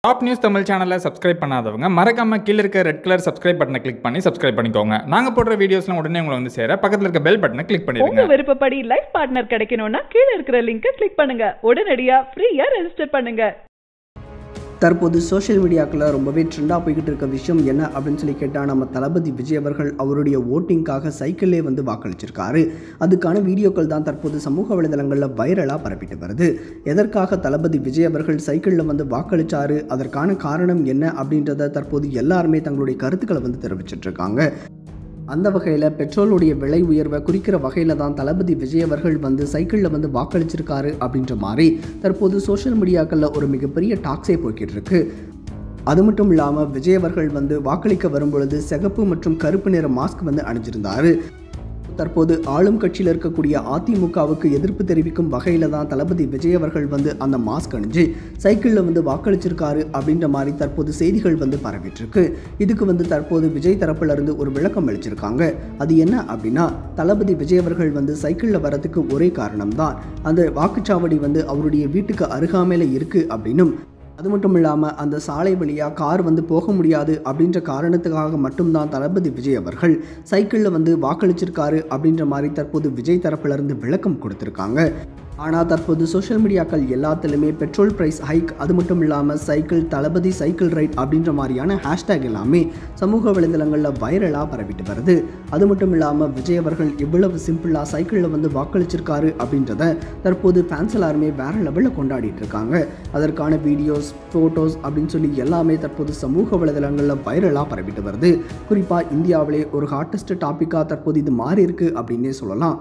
top news Tamil சேனலை subscribe பண்ணாதவங்க மறக்காம கீழ இருக்க ரெட் கலர் சப்ஸ்கிரைப் பட்டனை கிளிக் பண்ணி சப்ஸ்கிரைப் பண்ணிக்கோங்க நாங்க போடுற வீடியோஸ்லாம் உடனே உங்களை வந்து சேர பக்கத்துல இருக்க பெல் பட்டனை கிளிக் உங்க பண்ணிடுங்க விருப்பப்படி லைஃப் பார்ட்னர் கிடைக்கணும்னா கீழ இருக்கிற லிங்கை கிளிக் பண்ணுங்க உடனடியா ஃப்ரீயா ரெஜிஸ்டர் பண்ணுங்க தற்போது சோஷியல் மீடியாக்களில் ரொம்பவே ட்ரெண்டாக போய்கிட்டு இருக்க விஷயம் என்ன அப்படின்னு சொல்லி கேட்டால் நம்ம தளபதி விஜய் அவர்கள் அவருடைய ஓட்டிங்காக சைக்கிளே வந்து வாக்களிச்சிருக்காரு அதுக்கான வீடியோக்கள் தான் தற்போது சமூக வலைதளங்களில் வைரலாக பரப்பிட்டு வருது எதற்காக தளபதி விஜய் அவர்கள் சைக்கிளில் வந்து வாக்களிச்சாரு அதற்கான காரணம் என்ன அப்படின்றத தற்போது எல்லாருமே தங்களுடைய கருத்துக்களை வந்து தெரிவிச்சிட்டு இருக்காங்க அந்த வகையில் பெட்ரோலுடைய விலை உயர்வை குறிக்கிற வகையில் தான் தளபதி விஜய் அவர்கள் வந்து சைக்கிளில் வந்து வாக்களிச்சிருக்காரு அப்படின்ற மாதிரி தற்போது சோஷியல் மீடியாக்களில் ஒரு மிகப்பெரிய டாக்ஸே போய்கிட்டு இருக்கு அது மட்டும் இல்லாமல் விஜய் அவர்கள் வந்து வாக்களிக்க வரும்பொழுது சிகப்பு மற்றும் கருப்பு நிற மாஸ்க் வந்து அணிஞ்சிருந்தாரு தற்போது ஆளும் கட்சியில் இருக்கக்கூடிய அதிமுகவுக்கு எதிர்ப்பு தெரிவிக்கும் வகையில் தான் தளபதி விஜய் அவர்கள் வந்து அந்த மாஸ்க் அணிஞ்சு சைக்கிளில் வந்து வாக்களிச்சிருக்காரு அப்படின்ற மாதிரி தற்போது செய்திகள் வந்து பரவிட்டு இருக்கு இதுக்கு வந்து தற்போது விஜய் தரப்புல இருந்து ஒரு விளக்கம் அளிச்சிருக்காங்க அது என்ன அப்படின்னா தளபதி விஜய் அவர்கள் வந்து சைக்கிளில் வரதுக்கு ஒரே காரணம் தான் அந்த வாக்குச்சாவடி வந்து அவருடைய வீட்டுக்கு அருகாமையில் இருக்கு அப்படின்னும் அது மட்டும் இல்லாமல் அந்த சாலை வழியாக கார் வந்து போக முடியாது அப்படின்ற காரணத்துக்காக மட்டும்தான் தளபதி விஜய் அவர்கள் சைக்கிளில் வந்து வாக்களிச்சிருக்காரு அப்படின்ற மாதிரி தற்போது விஜய் தரப்பிலிருந்து விளக்கம் கொடுத்துருக்காங்க ஆனால் தற்போது சோஷியல் மீடியாக்கள் எல்லாத்துலேயுமே பெட்ரோல் ப்ரைஸ் ஹைக் அது மட்டும் இல்லாமல் சைக்கிள் தளபதி சைக்கிள் ரைட் அப்படின்ற மாதிரியான ஹேஷ்டேக் எல்லாமே சமூக வலைதளங்களில் வைரலாக பரவிட்டு வருது அது மட்டும் இல்லாமல் விஜய் அவர்கள் இவ்வளவு சிம்பிளாக சைக்கிளில் வந்து வாக்களிச்சிருக்காரு அப்படின்றத தற்போது ஃபேன்ஸ் எல்லாருமே வேற லெவலில் கொண்டாடிட்டு இருக்காங்க அதற்கான வீடியோஸ் ஃபோட்டோஸ் அப்படின்னு சொல்லி எல்லாமே தற்போது சமூக வலைதளங்களில் வைரலாக பரவிட்டு வருது குறிப்பாக இந்தியாவிலே ஒரு ஹாட்டஸ்ட் டாப்பிக்காக தற்போது இது மாறி இருக்கு அப்படின்னே சொல்லலாம்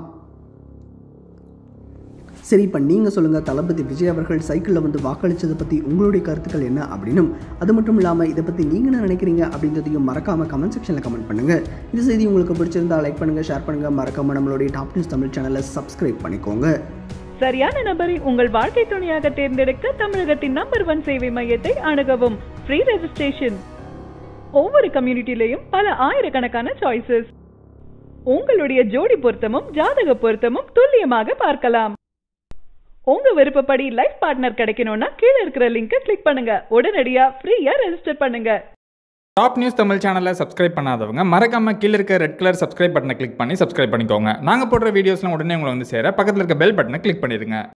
சரி இப்போ நீங்கள் சொல்லுங்கள் தளபதி விஜய் அவர்கள் சைக்கிளில் வந்து வாக்களித்ததை பற்றி உங்களுடைய கருத்துக்கள் என்ன அப்படின்னும் அது மட்டும் இல்லாமல் இதை பற்றி நீங்கள் என்ன நினைக்கிறீங்க அப்படின்றதையும் மறக்காமல் கமெண்ட் செக்ஷனில் கமெண்ட் பண்ணுங்கள் இந்த செய்தி உங்களுக்கு பிடிச்சிருந்தா லைக் பண்ணுங்கள் ஷேர் பண்ணுங்கள் மறக்காமல் நம்மளுடைய டாப் நியூஸ் தமிழ் சேனலை சப்ஸ்கிரைப் பண்ணிக்கோங்க சரியான நபரை உங்கள் வாழ்க்கை துணையாக தேர்ந்தெடுக்க தமிழகத்தின் நம்பர் ஒன் சேவை மையத்தை அணுகவும் ஃப்ரீ ரெஜிஸ்ட்ரேஷன் ஒவ்வொரு கம்யூனிட்டிலையும் பல ஆயிரக்கணக்கான சாய்ஸஸ் உங்களுடைய ஜோடி பொருத்தமும் ஜாதக பொருத்தமும் துல்லியமாக பார்க்கலாம் உங்க விருப்பப்படி லைஃப் பார்ட்னர் கிடைக்கணும்னா கீழ இருக்கிற லிங்கை கிளிக் பண்ணுங்க உடனடியா ஃப்ரீயா ரெஜிஸ்டர் பண்ணுங்க டாப் நியூஸ் தமிழ் சேனலை சப்ஸ்கிரைப் பண்ணாதவங்க மறக்காம கீழ இருக்க ரெட் கலர் சப்ஸ்கிரைப் பட்டனை கிளிக் பண்ணி சப்ஸ்கிரைப் பண்ணிக்கோங்க நாங்க போடுற வீடியோஸ்லாம் உடனே உங்களை வந்து சேர பக்கத்துல இருக்க பெல் பட்டனை கிளிக் பண்ணிடுங்க